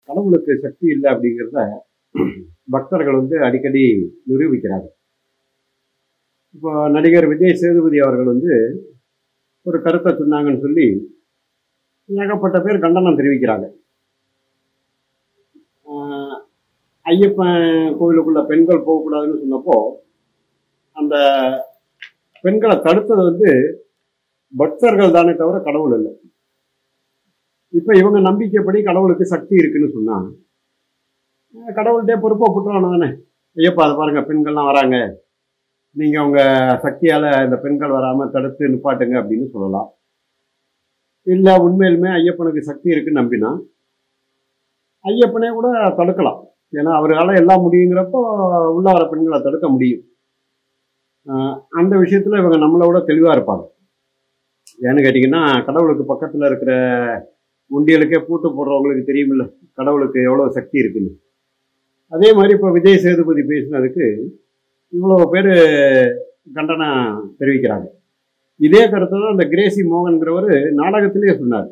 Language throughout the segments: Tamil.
கடவுளுக்கு சக்தி இல்லை அப்படிங்கிறத பக்தர்கள் வந்து அடிக்கடி நிரூபிக்கிறாங்க இப்போ நடிகர் விஜய் சேதுபதி அவர்கள் வந்து ஒரு கருத்தை சொன்னாங்கன்னு சொல்லி ஏகப்பட்ட பேர் கண்டனம் தெரிவிக்கிறாங்க ஆஹ் ஐயப்பன் கோவிலுக்குள்ள பெண்கள் போகக்கூடாதுன்னு சொன்னப்போ அந்த பெண்களை தடுத்தது வந்து பக்தர்கள் தானே தவிர கடவுள் இல்லை இப்ப இவங்க நம்பிக்கைப்படி கடவுளுக்கு சக்தி இருக்குன்னு சொன்னா அஹ் கடவுள்கிட்டே பொறுப்பா புட்டுறானு தானே ஐயப்பா அதை பாருங்க பெண்கள்லாம் வராங்க நீங்க உங்க சக்தியால இந்த பெண்கள் வராம தடுத்து நிப்பாட்டுங்க அப்படின்னு சொல்லலாம் இல்ல உண்மையிலுமே ஐயப்பனுக்கு சக்தி இருக்குன்னு நம்பினா ஐயப்பனே கூட தடுக்கலாம் ஏன்னா அவரால எல்லாம் முடியுங்கிறப்போ உள்ள வர பெண்களை தடுக்க முடியும் ஆஹ் அந்த விஷயத்துல இவங்க நம்மளை விட தெளிவா இருப்பாங்க ஏன்னு கேட்டிங்கன்னா கடவுளுக்கு பக்கத்துல இருக்கிற உண்டியலுக்கே பூட்டு போடுறவங்களுக்கு தெரியுமில்ல கடவுளுக்கு எவ்வளோ சக்தி இருக்குன்னு அதே மாதிரி இப்போ விஜய் சேதுபதி பேசினதுக்கு இவ்வளோ பேர் கண்டனம் தெரிவிக்கிறாங்க இதே கருத்தை தான் இந்த கிரேசி மோகன்கிறவர் நாடகத்திலேயே சொன்னார்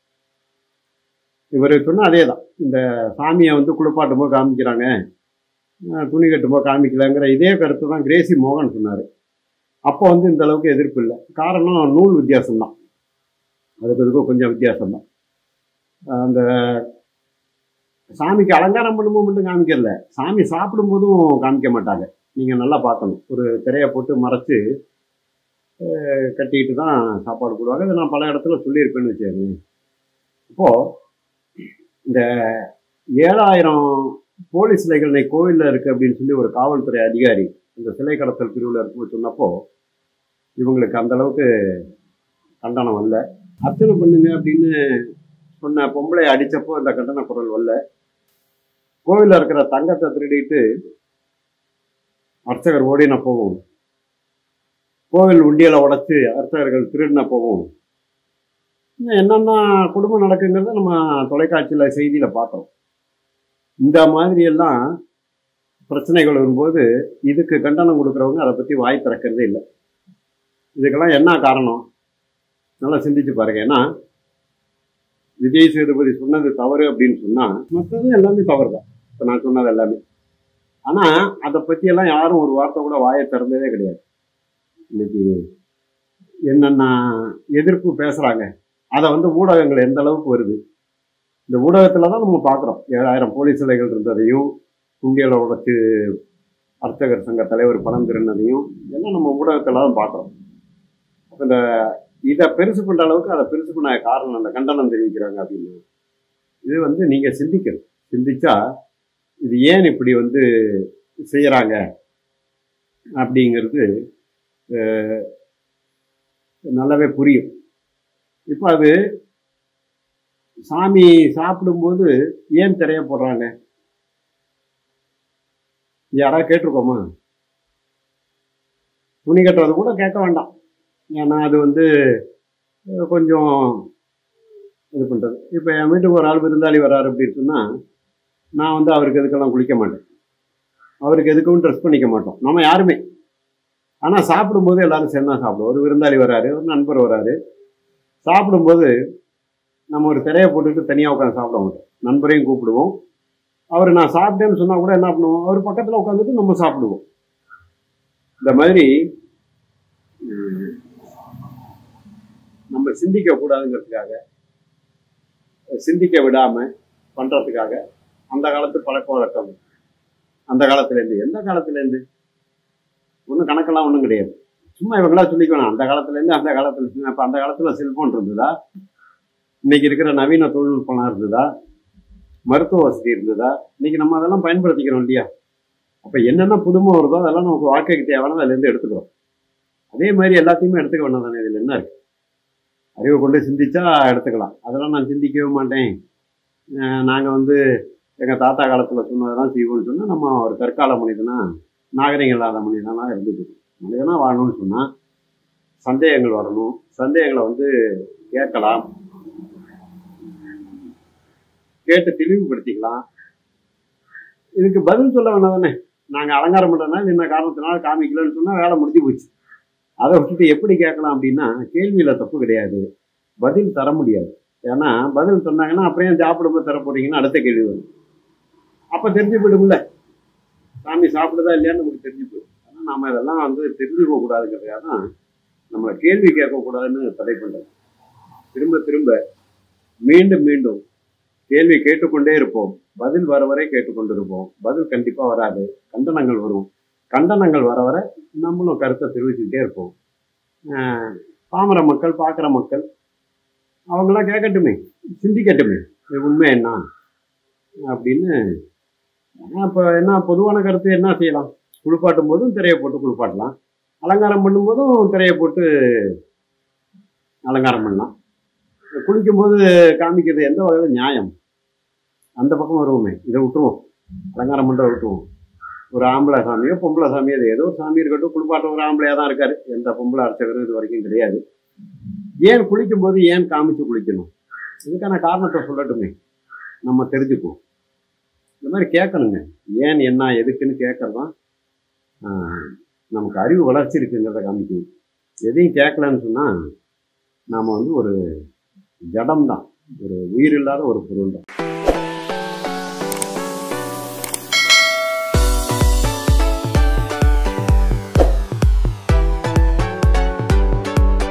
இவர் சொன்ன அதே தான் இந்த சாமியை வந்து குளிப்பாட்டும் போது காமிக்கிறாங்க அஹ் துணி கட்டும் போது காமிக்கலங்கிற இதே கருத்து தான் கிரேசி மோகன் சொன்னார் அப்போ வந்து இந்த அளவுக்கு எதிர்ப்பு இல்லை காரணம் நூல் வித்தியாசம்தான் அதுக்கு இதுக்கும் கொஞ்சம் வித்தியாசம்தான் அந்த சாமிக்கு அலங்காரம் பண்ணும்போது மட்டும் காமிக்கல சாமி சாப்பிடும்போதும் காமிக்க மாட்டாங்க நீங்கள் நல்லா பார்க்கணும் ஒரு திரையை போட்டு மறைச்சு அஹ், கட்டிட்டு தான் சாப்பாடு போடுவாங்க இதை நான் பல இடத்துல சொல்லியிருப்பேன்னு வச்சுக்கோங்க இப்போது இந்த ஏழாயிரம் போலீஸ் சிலைகள் இன்னைக்கு கோவிலில் இருக்குது அப்படின்னு சொல்லி ஒரு காவல்துறை அதிகாரி இந்த சிலை கடத்தல் பிரிவில் இருக்கும்போது சொன்னப்போ இவங்களுக்கு அந்த அளவுக்கு கண்டனம் வரல அர்ச்சனை பண்ணுங்க அப்படின்னு சொன்ன பொம்பளை அடிச்சப்போ இந்த கண்டன குரல் வரல கோவிலில் இருக்கிற தங்கத்தை திருடிட்டு அர்ச்சகர் ஓடின போகும் கோவில் உண்டியலை உடைச்சு அர்ச்சகர்கள் திருடின போகும் இன்னும் என்னென்ன குடும்பம் நடக்குங்கிறத நம்ம தொலைக்காட்சியில் செய்தியில் பார்த்தோம் இந்த மாதிரி எல்லாம் பிரச்சனைகள் வரும்போது இதுக்கு கண்டனம் கொடுக்குறவங்க அதை பற்றி வாய் திறக்கிறதே இல்லை இதுக்கெல்லாம் என்ன காரணம் நல்லா சிந்திச்சு பாருங்க ஏன்னா விஜய் சேதுபதி சொன்னது தவறு அப்படின்னு சொன்னா மற்றது எல்லாமே தவறு தான் இப்போ நான் சொன்னது எல்லாமே ஆனா அதை பற்றியெல்லாம் யாரும் ஒரு வார்த்தை கூட வாயை திறந்ததே கிடையாது இன்னைக்கு என்னென்ன எதிர்ப்பு பேசுறாங்க அதை வந்து ஊடகங்கள் எந்த அளவுக்கு வருது இந்த ஊடகத்துல தான் நம்ம பார்க்குறோம் ஏழாயிரம் போலீஸ் சிலைகள் இருந்ததையும் குண்டியலை உடைச்சு அர்ச்சகர் சங்க தலைவர் பணம் திருநதையும் எல்லாம் நம்ம ஊடகத்தில் தான் பார்க்குறோம் அப்போ இந்த இதை பெருசு பண்ற அளவுக்கு அதை பெருசு பண்ண காரணம் அந்த கண்டனம் தெரிவிக்கிறாங்க அப்படின்னு இது வந்து நீங்க சிந்திக்கணும் சிந்திச்சா இது ஏன் இப்படி வந்து செய்யறாங்க அப்படிங்கிறது அஹ், நல்லாவே புரியும் இப்போ அது சாமி சாப்பிடும்போது ஏன் திரைய போடுறாங்க யாராவது கேட்டிருக்கோமா துணி கட்டுறது கூட கேட்க வேண்டாம் ஏன்னா அது வந்து அஹ், கொஞ்சம் இது பண்ணுறது இப்போ என் வீட்டுக்கு ஒரு ஆள் விருந்தாளி வராரு அப்படின்னு சொன்னால் நான் வந்து அவருக்கு எதுக்கெல்லாம் குளிக்க மாட்டேன் அவருக்கு எதுக்கும் ட்ரெஸ் பண்ணிக்க மாட்டோம் நம்ம யாருமே ஆனால் சாப்பிடும்போது எல்லாரும் சேர்ந்து தான் சாப்பிடுவோம் ஒரு விருந்தாளி வராரு ஒரு நண்பர் வராரு சாப்பிடும்போது நம்ம ஒரு திரையை போட்டுட்டு தனியாக உட்காந்து சாப்பிட மாட்டோம் நண்பரையும் கூப்பிடுவோம் அவர் நான் சாப்பிட்டேன்னு சொன்னால் கூட என்ன பண்ணுவோம் அவர் பக்கத்தில் உட்காந்துட்டு நம்ம சாப்பிடுவோம் இந்த மாதிரி உம், நம்ம சிந்திக்க கூடாதுங்கிறதுக்காக சிந்திக்க விடாம பண்றதுக்காக அந்த காலத்து பழக்க வழக்கம் அந்த காலத்துல இருந்து எந்த காலத்துல இருந்து ஒன்றும் கணக்கெல்லாம் ஒன்றும் கிடையாது சும்மா இவங்களா சொல்லிக்கணும் அந்த காலத்துல இருந்து அந்த காலத்துல இருந்து அப்ப அந்த காலத்துல செல்போன் இருந்ததா இன்னைக்கு இருக்கிற நவீன தொழில்நுட்பம்லாம் இருந்ததா மருத்துவ வசதி இருந்ததா இன்னைக்கு நம்ம அதெல்லாம் பயன்படுத்திக்கிறோம் இல்லையா அப்ப என்னென்ன புதுமை வருதோ அதெல்லாம் நமக்கு வாழ்க்கைக்கு தேவையான அதுல இருந்து எடுத்துக்கிறோம் அதே மாதிரி எல்லாத்தையுமே எடுத்துக்க வேண்டாம் தானே இதுல என்ன இருக்கு அறிவை கொண்டு சிந்திச்சா எடுத்துக்கலாம் அதெல்லாம் நான் சிந்திக்கவே மாட்டேன் அஹ் நாங்க வந்து எங்க தாத்தா காலத்துல சொன்னதெல்லாம் செய்வோம்னு சொன்னா நம்ம ஒரு கற்கால மனிதனா நாகரிகம் இல்லாத மனிதனா இருந்துட்டு மனிதனா வாழணும்னு சொன்னா சந்தேகங்கள் வரணும் சந்தேகங்களை வந்து கேட்கலாம் கேட்டு தெளிவுபடுத்திக்கலாம் இதுக்கு பதில் சொல்ல வேணாம் தானே நாங்கள் அலங்காரம் பண்ணுறதுனால என்ன காரணத்தினால காமிக்கலன்னு சொன்னால் வேலை முடிஞ்சு போச்சு அதை விட்டுட்டு எப்படி கேட்கலாம் அப்படின்னா கேள்வியில் தப்பு கிடையாது பதில் தர முடியாது ஏன்னா பதில் சொன்னாங்கன்னா அப்புறம் ஏன் சாப்பிடும்போது தர போறீங்கன்னு அடுத்த கேள்வி வரும் அப்போ தெரிஞ்சு போயிடும்ல சாமி சாப்பிடுதா இல்லையான்னு நமக்கு தெரிஞ்சு போயிடும் ஆனால் நாம இதெல்லாம் வந்து தெரிஞ்சுக்க கூடாதுங்கிறதுக்காக தான் நம்மளை கேள்வி கேட்கக்கூடாதுன்னு தடை பண்ணுறது திரும்ப திரும்ப மீண்டும் மீண்டும் கேள்வி கேட்டுக்கொண்டே இருப்போம் பதில் வர வரை கேட்டுக்கொண்டு இருப்போம் பதில் கண்டிப்பா வராது கண்டனங்கள் வரும் கண்டனங்கள் வர வர நம்மளும் கருத்தை தெரிவிச்சுக்கிட்டே இருப்போம் ஆஹ் பாமர மக்கள் பார்க்குற மக்கள் அவங்களாம் கேட்கட்டுமே சிந்திக்கட்டுமே இது உண்மை என்ன அப்படின்னு இப்போ என்ன பொதுவான கருத்து என்ன செய்யலாம் குளிப்பாட்டும் போதும் திரையை போட்டு குளிப்பாட்டலாம் அலங்காரம் பண்ணும்போதும் திரையை போட்டு அலங்காரம் பண்ணலாம் குளிக்கும்போது காமிக்கிறது எந்த வகையில் நியாயம் அந்த பக்கம் வருவோமே இதை விட்டுருவோம் அலங்காரம் பண்ணுறத விட்டுருவோம் ஒரு ஆம்பளை சாமியோ பொம்பளை சாமியோ அது ஏதோ ஒரு சாமி இருக்கட்டும் குளிப்பாட்ட ஒரு ஆம்பளையாக தான் இருக்காரு எந்த பொம்பளை அர்ச்சகரும் இது வரைக்கும் கிடையாது ஏன் குளிக்கும்போது ஏன் காமிச்சு குளிக்கணும் இதுக்கான காரணத்தை சொல்லட்டுமே நம்ம தெரிஞ்சுக்குவோம் இந்த மாதிரி கேட்கணுங்க ஏன் என்ன எதுக்குன்னு கேட்கறது தான் நமக்கு அறிவு வளர்ச்சி இருக்குங்கிறத காமிக்கும் எதையும் கேட்கலன்னு சொன்னால் நாம் வந்து ஒரு ஜடம் தான் ஒரு உயிர் இல்லாத ஒரு பொருள் தான்